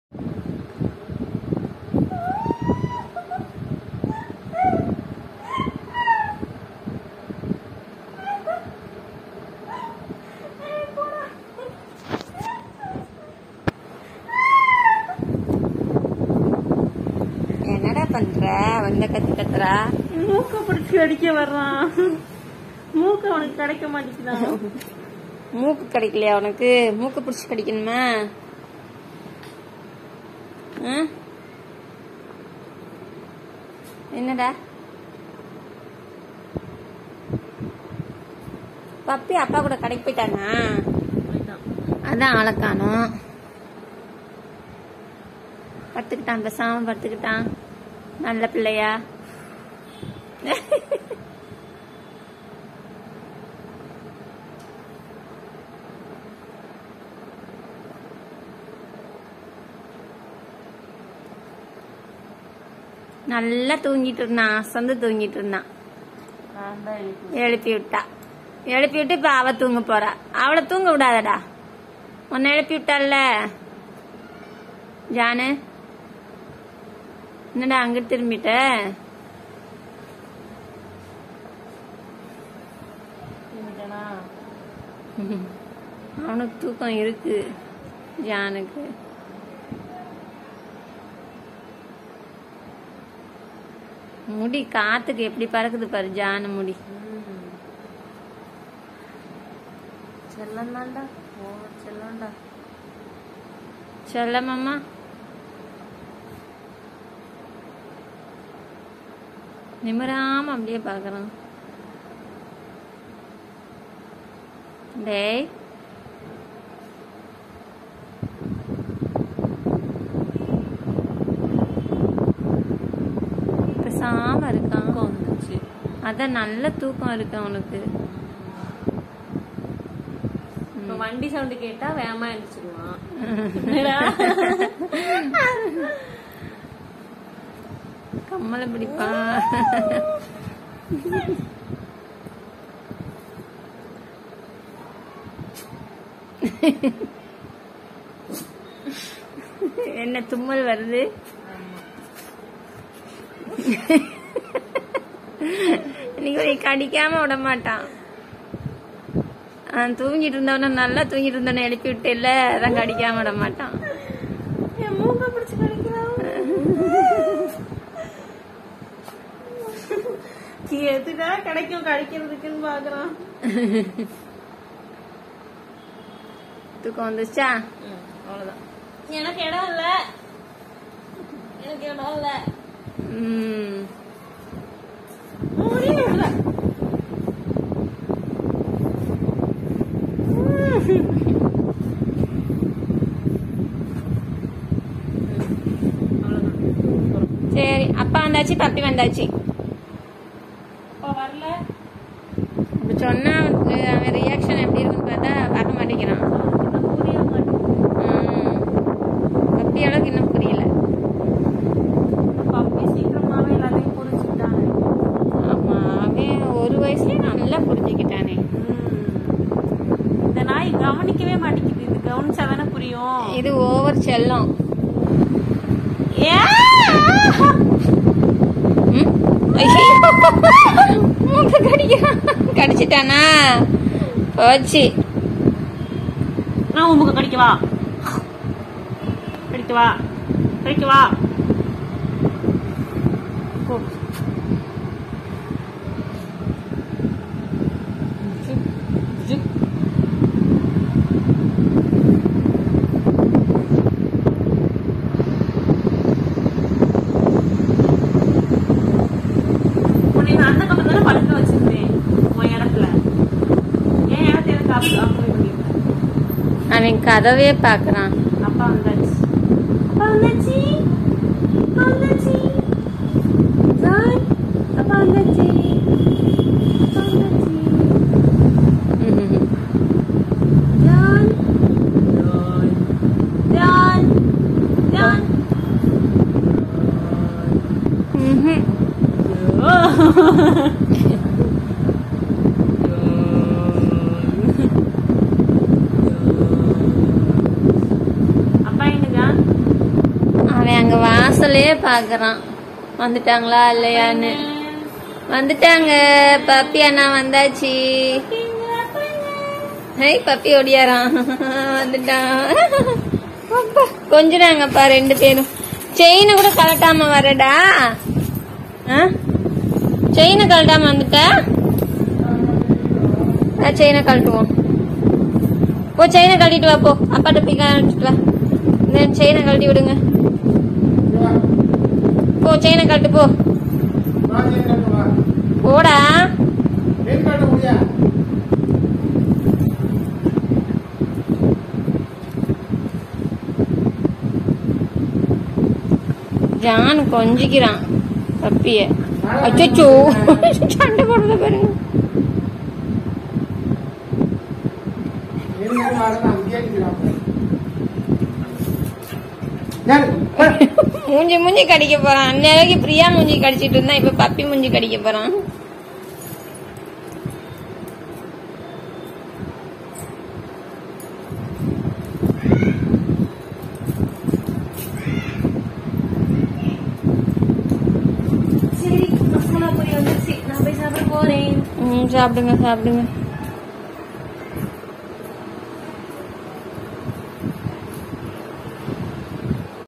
என்னடா பண்ற வந்த கத்து கத்துறா மூக்க பிடிச்சி அடிக்க வர்றான் மூக்க அவனுக்கு கிடைக்க மாட்டேங்குதான் மூக்கு கிடைக்கலையா உனக்கு மூக்கு பிடிச்சி கடிக்கணுமா ஆ? என்னடா பப்பி அப்பா கூட கடைக்கு போயிட்டானா அதான் ஆளை காணோம் படுத்துக்கிட்டான் பேசாம படுத்துக்கிட்டான் நல்ல பிள்ளையா நல்லா தூங்கிட்டு இருந்தான் அசந்து தூங்கிட்டு இருந்தான் நான் தான் எழுப்பி எழுப்பி விட்டா எழுப்பி விட்டு இப்ப அவ தூங்க போறா அவளை தூங்க விடாதடா உன்னை எழுப்பி விட்டால ஜானு என்னடா அங்கிட்டு திரும்பிட்ட தூங்கிட்டானா? அவனுக்கு தூக்கம் இருக்கு ஜானுக்கு முடி காத்துக்கு எப்படி பறக்குது பாரு ஜானு முடி ம். செல்லம் தான்டா ஓவர் செல்லம்டா சொல்லமாமா நிமிராம அப்படியே பாக்குறான் டேய் பேசாம இருக்கான் வந்துச்சு அதான் நல்ல தூக்கம் இருக்கு அவனுக்கு இப்ப வண்டி சவுண்ட் கேட்டா வேகமா எழுச்சிருவான் என்னடா? கம்மலை பிடிப்பா என்ன தும்மல் வருது இன்னைக்கு ஒரு கடிக்காம விட மாட்டான் அவன் தூங்கிட்டு இருந்தவன நல்லா தூங்கிட்டு இருந்தவன எழுப்பி விட்டு இல்ல அதான் கடிக்காம விட மாட்டான் என் மூக்க பிடிச்சு கடிக்கிறான் எதுடா கிடைக்கும் கடிக்கிறதுக்குன்னு பாக்குறான் தூக்கம் வந்துச்சா அவ்வளவுதான் எனக்கு இடம் இல்ல எனக்கு இடம் இல்ல ம் முடியல இல்ல சரி அப்பா வந்தாச்சு பப்பி வந்தாச்சு அப்பா வரல அப்படி சொன்னா அவனுக்கு அவன் ரியாக்ஷன் எப்படி இருக்குன்னு பார்த்தா வர மாட்டேங்கிறான் எனக்கு புரிய மாட்டேங்குது ம். பப்பி அளவுக்கு இன்னும் புரியல பப்பி சீக்கிரமாவே எல்லாத்தையும் புரிஞ்சுக்கிட்டாங்க ஆமா அவன் ஒரு வயசுலயே நல்லா புரிஞ்சுக்கிட்டானே இந்த நாய் கவனிக்கவே மாட்டேங்குது இது கவனிச்சாதானே புரியும் இது ஓவர் செல்லம் ஏன்? ம்? ஐயோ! மூக்கு கடிக்கிறான் கடிச்சிட்டானா போச்சு நான் உமுக கடிக்கவா கடிக்கவா கடிக்கவா போ. உன்னை நான் அந்த பக்கம் தானே படுக்க வச்சிருந்தேன் உன் இடத்துல என் இடத்துல எனக்கு அப்படி அப்படி பண்ணிருக்கேன் அவன் கதவே பாக்குறான் அப்பா வந்தாச்சு அப்பா வந்தாச்சு அப்பா வந்தாச்சு ஜான் அப்பா வந்தாச்சு அப்பா வந்தாச்சு ம். ஜான் ஜான் ஜான் ம்ஹும். அப்பா எங்க ஜான் வாசலே பாக்குறான் வந்துட்டாங்களா இல்லையான்னு வந்துட்டாங்க பப்பி அண்ணா வந்தாச்சு ஹை பப்பி ஓடியாரான் வந்துட்டான் அப்பா, கொஞ்சினாங்கப்பா ரெண்டு பேரும் செயினை கூட கலட்டாம வரடா செயினை கலட்டாம வந்துட்ட செயினை கழட்டுவோம் போ செயினை கழட்டிட்டு வா போ அப்பாட்ட போய் கழட்டிட்டு வா இந்த செயினை கழட்டி விடுங்க போ செயினை கழட்டு போ போடா ஜான் கொஞ்சிக்கிறான் பப்பிய அச்சோ சண்டை போடுறத பாருங்க மூஞ்சி மூஞ்சி கடிக்க போறான் அன்னைக்கு பிரியா மூஞ்சி கடிச்சிட்டு இருந்தா இப்ப பப்பி மூஞ்சி கடிக்க போறான் சரி மசாலா பொரி வந்துருச்சு நான் போய் சாப்பிட போறேன் ம், சாப்பிடுங்க சாப்பிடுங்க